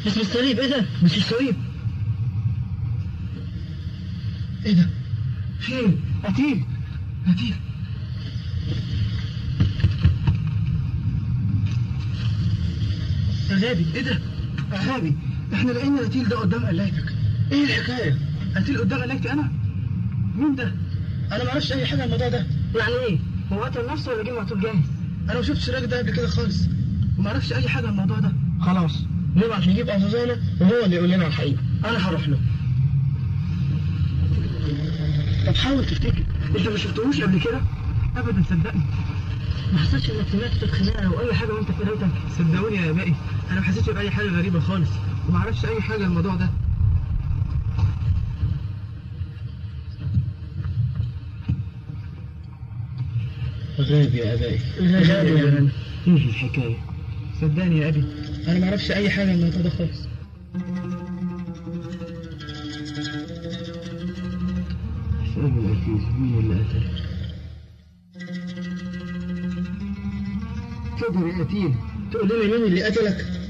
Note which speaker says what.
Speaker 1: اسم الصليب ايه ده؟
Speaker 2: مش الصليب
Speaker 1: ايه ده؟
Speaker 2: فين قتيل قتيل
Speaker 1: يا غابي ايه ده؟
Speaker 2: غابي احنا لقينا القتيل ده قدام قلايتك
Speaker 1: ايه الحكايه؟
Speaker 2: قتيل قدام قلايتي انا مين ده
Speaker 1: انا ما اعرفش اي حاجه عن الموضوع ده
Speaker 2: يعني ايه هو قتل نفسه ولا جه مقتول جاهز
Speaker 1: انا ما شفتش الراجل ده قبل كده خالص
Speaker 2: وما اعرفش اي حاجه عن الموضوع ده
Speaker 1: خلاص نبعت نجيب أفزانة وهو اللي يقول لنا الحقيقة
Speaker 2: انا هروح له
Speaker 1: طب حاول تفتكر
Speaker 2: انت ما شفتهوش قبل كده ابدا صدقني
Speaker 1: ما حصلش انك سمعت في خناقة او اي حاجة وانت في قرايتك
Speaker 2: صدقوني يا باقي انا ما حسيتش باي حاجه غريبه خالص وما اعرفش اي حاجه عن الموضوع ده
Speaker 1: غاب يا ابائي
Speaker 2: غاب يا غالي. ايه الحكايه صدقني يا ابي
Speaker 1: انا ما اعرفش اي حاجة عن الموضوع ده خالص
Speaker 2: اسأله القتيل مين اللي قتله تقدر يا قتيل
Speaker 1: تقول لنا مين اللي قتلك